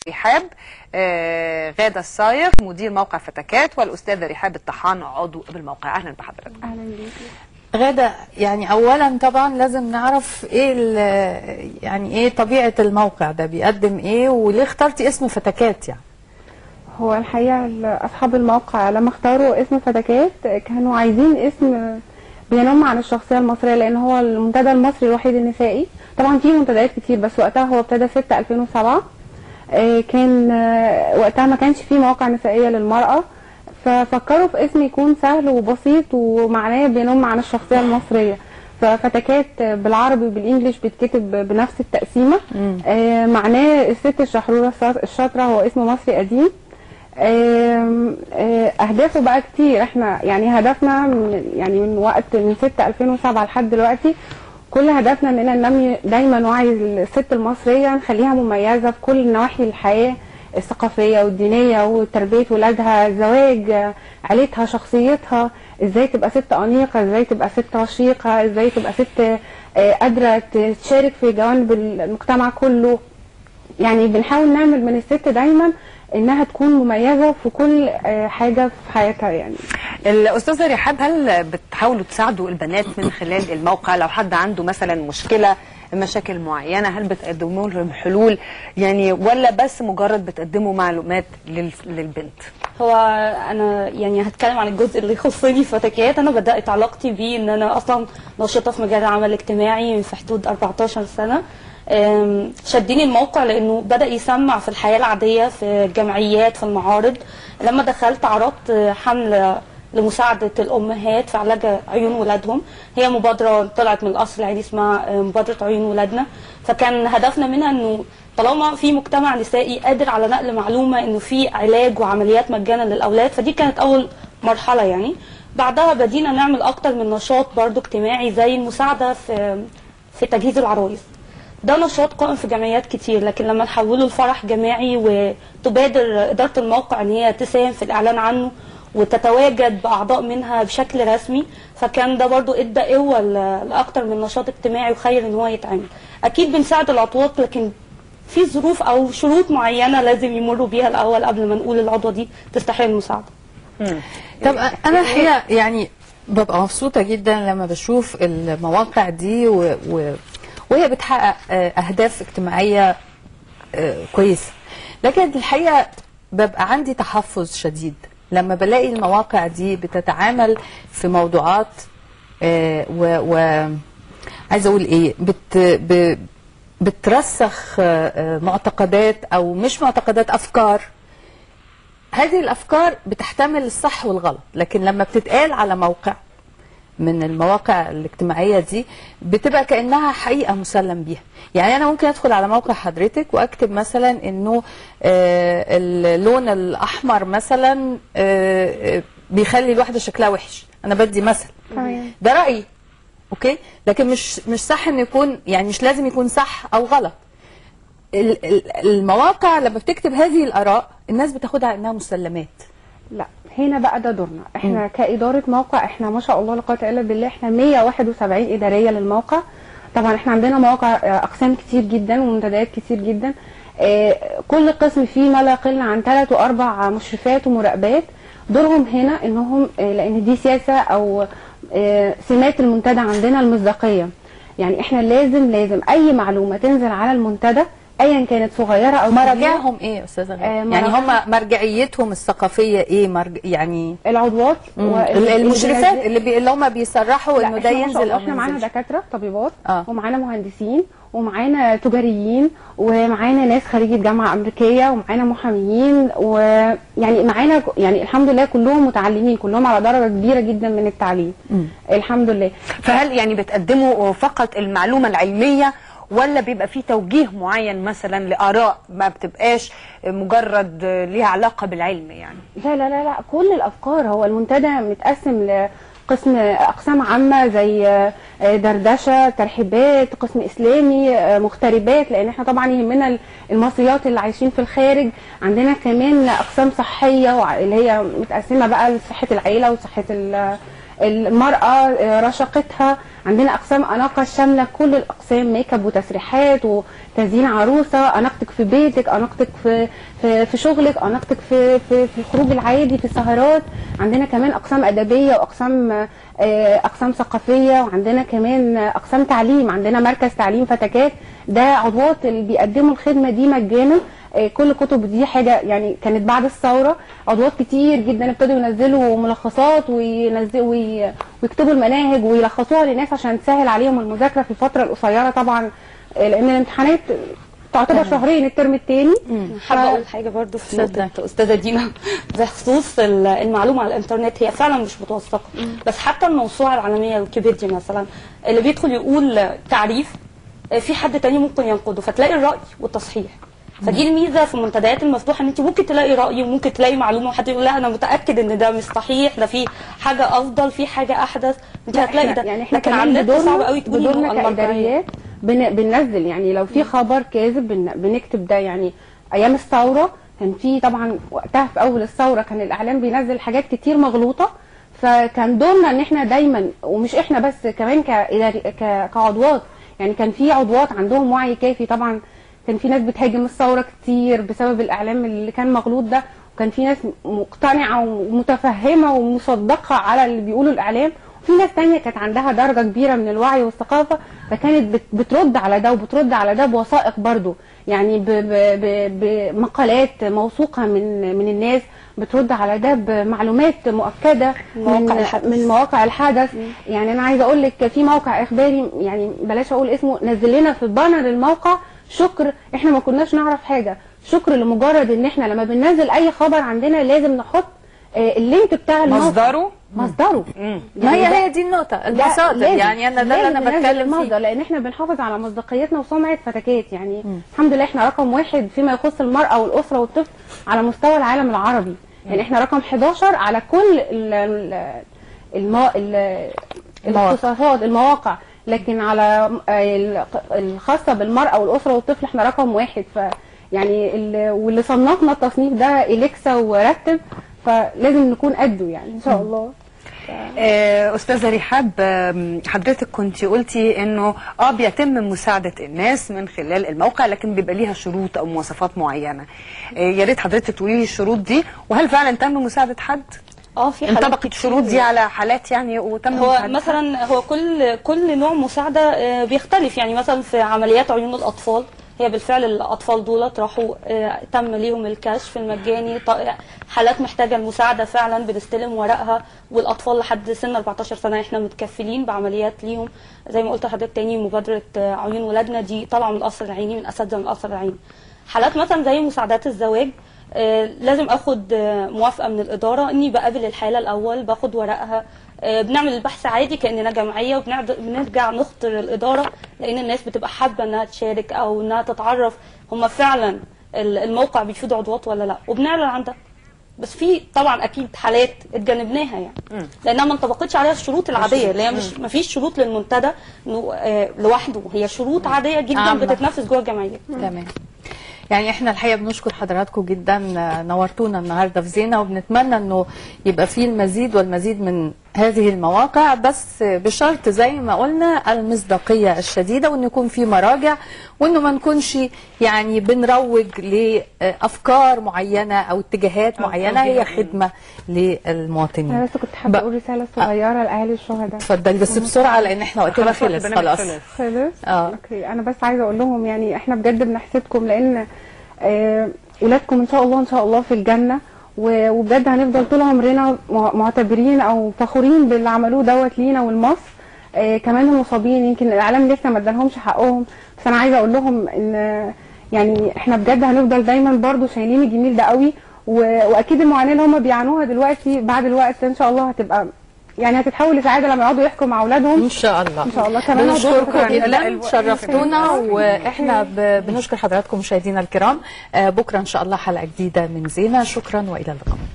رحاب آه، غادة الصايغ مدير موقع فتكات والأستاذة رحاب الطحان عضو بالموقع أهلا بحضرتك اهلا بيكي غادة يعني أولا طبعا لازم نعرف إيه ال- يعني إيه طبيعة الموقع ده بيقدم إيه وليه اخترتي اسم فتكات يعني هو الحقيقه ال- اصحاب الموقع لما اختاروا اسم فتكات كانوا عايزين اسم بينم عن الشخصيه المصريه لان هو المنتدى المصري الوحيد النسائي طبعا في منتديات كتير بس وقتها هو ابتدى 6 2007 آه، كان آه، وقتها ما كانش في مواقع نسائيه للمراه ففكروا في اسم يكون سهل وبسيط ومعناه بينم عن الشخصيه المصريه ففتكات بالعربي وبالانجلش بيتكتب بنفس التقسيمه آه معناه الست الشحروره الشاط- الشاطره هو اسم مصري قديم آم، آه، اهدافه بقى كتير احنا يعني هدفنا من يعني من وقت من 6 2007 لحد دلوقتي كل هدفنا اننا ننمي دايما وعي الست المصريه نخليها مميزه في كل نواحي الحياه الثقافيه والدينيه وتربيه ولادها الزواج آه، عيلتها شخصيتها ازاي تبقى ست انيقه ازاي تبقى ست رشيقه ازاي تبقى ست آه، قادره تشارك في جوانب المجتمع كله يعني بنحاول نعمل من الست دايما انها تكون مميزه في كل آه، حاجه في حياتها يعني الأستاذة رحاب هل بتحاولوا تساعدوا البنات من خلال الموقع لو حد عنده مثلا مشكلة مشاكل معينة هل بتقدموا لهم حلول يعني ولا بس مجرد بتقدموا معلومات لل- للبنت هو انا يعني هتكلم عن الجزء اللي يخصني في فتكات انا بدات علاقتي بيه ان انا اصلا نشيطه في مجال العمل الاجتماعي في حدود 14 سنه أم، شدني الموقع لانه بدا يسمع في الحياه العاديه في الجمعيات في المعارض لما دخلت عرضت حمله لمساعده الامهات في علاج عيون ولادهم هي مبادره طلعت من القصر العيني اسمها مبادره عيون ولادنا فكان هدفنا منها انه طالما في مجتمع نسائي قادر على نقل معلومه انه في علاج وعمليات مجانا للاولاد فدي كانت اول مرحله يعني بعدها بدينا نعمل اكتر من نشاط برضو اجتماعي زي المساعده في في تجهيز العرايس ده نشاط قائم في جمعيات كتير لكن لما نحوله لفرح جماعي وتبادر اداره الموقع ان هي تساهم في الاعلان عنه وتتواجد باعضاء منها بشكل رسمي فكان ده برضو ادى قوه ل- لاكتر من نشاط اجتماعي وخير ان هو يتعمل اكيد بنساعد العضوات لكن في ظروف او شروط معينه لازم يمروا بيها الاول قبل ما نقول العضوه دي تستحق المساعده طب أنا الحقيقة يعني ببقى مبسوطة جدا لما بشوف المواقع دي و... و... وهي بتحقق آه، أهداف اجتماعية آه، كويسة لكن الحقيقة ببقى عندي تحفظ شديد لما بلاقي المواقع دي بتتعامل في موضوعات آه، و... و... عايزة أقول إيه بت... ب... بترسخ آه، آه، معتقدات أو مش معتقدات أفكار هذه الافكار بتحتمل الصح والغلط لكن لما بتتقال على موقع من المواقع الاجتماعيه دي بتبقى كانها حقيقه مسلم بيها يعني انا ممكن ادخل على موقع حضرتك واكتب مثلا انه آه، اللون الاحمر مثلا آه، آه، بيخلي الواحده شكلها وحش انا بدي مثل تمام ده رايي اوكي لكن مش مش صح انه يكون يعني مش لازم يكون صح او غلط ال- ال- المواقع لما بتكتب هذه الاراء الناس بتاخدها انها مسلمات لا هنا بقى ده دورنا احنا كإدارة موقع احنا ما شاء الله لا قوة الا بالله احنا 171 إدارية للموقع طبعا احنا عندنا مواقع آه، أقسام كتير جدا ومنتديات كتير جدا آه، كل قسم فيه ما لا يقل عن ثلاث وأربع مشرفات ومراقبات دورهم هنا انهم آه، لان دي سياسة او آه، سمات المنتدى عندنا المصداقية يعني احنا لازم لازم اي معلومة تنزل على المنتدى ايا كانت صغيرة او كبيرة، مراجعهم ايه يا استاذه غالة؟ آه، يعني مراجع- هم مرجعيتهم الثقافيه ايه مرج... يعني العضوات مم. وال- المشرفات اللي, بي... اللي هم بيصرحوا لا انه ده إحنا ما شاء ينزل الله او احنا ما معانا ينزلش دكاتره طبيبات آه. ومعانا مهندسين ومعانا تجاريين ومعانا ناس خريجه جامعه امريكيه ومعانا محاميين ويعني معانا يعني الحمد لله كلهم متعلمين كلهم على درجه كبيره جدا من التعليم الحمد لله فهل يعني بتقدموا فقط المعلومة العلمية ولا بيبقى في توجيه معين مثلا لآراء ما بتبقاش مجرد ليها علاقة بالعلم يعني لا لا لا لا كل الافكار هو المنتدى متقسم لقسم اقسام عامه زي آه، دردشه ترحيبات قسم اسلامي آه، مغتربات لان احنا طبعا يهمنا المصريات اللي عايشين في الخارج عندنا كمان اقسام صحيه وع- اللي هي متقسمه بقى لصحه العيله وصحه ال- المراه آه، رشاقتها عندنا اقسام اناقه شامله كل الاقسام ميك اب وتسريحات وتزيين عروسه اناقتك في بيتك اناقتك في في, في شغلك اناقتك في, في في الخروج العادي في السهرات عندنا كمان اقسام ادبيه واقسام آه، اقسام ثقافيه وعندنا كمان آه، اقسام تعليم عندنا مركز تعليم فتكات ده عضوات اللي بيقدموا الخدمه دي مجانا آه، كل كتب دي حاجه يعني كانت بعد الثوره عضوات كتير جدا ابتدوا ينزلوا ملخصات وينزلوا وي- ويكتبوا المناهج ويلخصوها للناس عشان تسهل عليهم المذاكره في الفتره القصيره طبعا آه، لان الامتحانات تعتبر شهرين الترم الثاني حابه اقول حاجه برضو في اتفضلي. نقطه استاذه دينا بخصوص ال- المعلومه على الانترنت هي فعلا مش متوثقه بس حتى الموسوعه العالميه ويكيبيديا مثلا اللي بيدخل يقول تعريف آه، في حد تاني ممكن ينقده فتلاقي الراي والتصحيح فدي الميزه في المنتديات المفتوحه ان انت ممكن تلاقي راي وممكن تلاقي معلومه وحد يقول لا انا متاكد ان ده مش صحيح ده في حاجه افضل في حاجه احدث انت هتلاقي ده يعني احنا لكن على كمان النت صعب بدورنا قوي تقولي بدورنا إنه المرجعية. كاداريات بن بننزل يعني لو في خبر كاذب بن بنكتب ده يعني ايام الثوره كان في طبعا وقتها في اول الثوره كان الاعلام بينزل حاجات كتير مغلوطه فكان دورنا ان احنا دايما ومش احنا بس كمان كإداري ك- كعضوات يعني كان في عضوات عندهم وعي كافي طبعا كان في ناس بتهاجم الثوره كتير بسبب الاعلام اللي كان مغلوط ده وكان في ناس مقتنعه ومتفهمه ومصدقه على اللي بيقوله الاعلام وفي ناس تانية كانت عندها درجه كبيره من الوعي والثقافه فكانت بت- بترد على ده وبترد على ده بوثائق برضو يعني ب- ب- ب- بمقالات موثوقه من من الناس بترد على ده بمعلومات مؤكده مواقع من الحدث. من مواقع الحدث يعني انا عايزه اقول لك في موقع اخباري يعني بلاش اقول اسمه نزل لنا في بانر الموقع شكر احنا ما كناش نعرف حاجه شكر لمجرد ان احنا لما بننزل اي خبر عندنا لازم نحط آه، اللينك بتاع الموقع مصدره مصدره ما هي يعني ده- هي دي النقطة ده المصادر لازم- يعني أنا ده اللي لازم أنا ننزل بتكلم المصدر فيه لان احنا بنحافظ على مصداقيتنا وسمعه فتكات يعني الحمد لله احنا رقم واحد فيما يخص المراه والاسره والطفل على مستوى العالم العربي يعني احنا رقم 11 على كل ال- ال- المو... ال- المواقع. الاختصاصات المواقع لكن على ال- الخاصه بالمراه والاسره والطفل احنا رقم واحد ف يعني ال- واللي صنفنا التصنيف ده اليكسا ورتب فلازم نكون قده يعني ان شاء الله آه، استاذه رحاب آم، حضرتك كنت قلتي انه اه بيتم مساعده الناس من خلال الموقع لكن بيبقى ليها شروط او مواصفات معينه آه، يا ريت حضرتك تقولي لي الشروط دي وهل فعلا تم مساعده حد اه في حالات انطبقت كتير. الشروط دي على حالات يعني وتم هو مساعدتها؟ مثلا هو كل كل نوع مساعده آه، بيختلف يعني مثلا في عمليات عيون الاطفال هي بالفعل الاطفال دولت راحوا آه، تم ليهم الكشف المجاني ط- حالات محتاجه المساعده فعلا بنستلم ورقها والاطفال لحد سن 14 سنه احنا متكفلين بعمليات ليهم زي ما قلت لحضرتك تاني مبادره آه، عيون ولادنا دي طالعه من القصر العيني من اساتذه من القصر العيني حالات مثلا زي مساعدات الزواج آه، لازم اخد آه، موافقه من الاداره اني بقابل الحاله الاول باخد ورقها آه، بنعمل البحث عادي كاننا جمعيه وبنرجع نخطر الاداره لان الناس بتبقى حابه انها تشارك او انها تتعرف هم فعلا ال- الموقع بيفيد عضوات ولا لا وبنعلن عن ده بس في طبعا اكيد حالات اتجنبناها يعني لانها ما انطبقتش عليها الشروط العاديه اللي هي مش ما فيش شروط للمنتدى إنه، آه، لوحده هي شروط عاديه جدا عامة. بتتنفذ جوه الجمعيه تمام يعني احنا الحقيقه بنشكر حضراتكم جدا آه، نورتونا النهارده في زينه وبنتمنى انه يبقى فيه المزيد والمزيد من هذه المواقع بس آه، بشرط زي ما قلنا المصداقيه الشديده وان يكون في مراجع وانه ما نكونش يعني بنروج لافكار معينه او اتجاهات معينه هي توجيهات. خدمه للمواطنين انا بس كنت حابه بقى- اقول رساله صغيره لاهالي الشهداء اتفضلي بس بسرعه لان احنا وقتنا خلاص وقت خلص البرنامج خلاص خلص. خلص اه اوكي انا بس عايزه اقول لهم يعني احنا بجد بنحسدكم لان آه، ولادكم ان شاء الله ان شاء الله في الجنه و- وبجد هنفضل طول عمرنا مع- معتبرين او فخورين باللي عملوه دوت لينا ولمصر آه، كمان المصابين يمكن الاعلام لسه ما ادالهمش حقهم بس انا عايزه اقول لهم ان آه، يعني احنا بجد هنفضل دايما برضو شايلين الجميل ده قوي و- واكيد المعاناه اللي هم بيعانوها دلوقتي بعد الوقت ان شاء الله هتبقى يعني هتتحول لسعاده لما يقعدوا يحكوا مع اولادهم ان شاء الله ان شاء الله كمان بنشكركم عضوات لا، جدا الوقت شرفتونا واحنا ب- بنشكر حضراتكم مشاهدينا الكرام آه، بكره ان شاء الله حلقه جديده من زينه شكرا والى اللقاء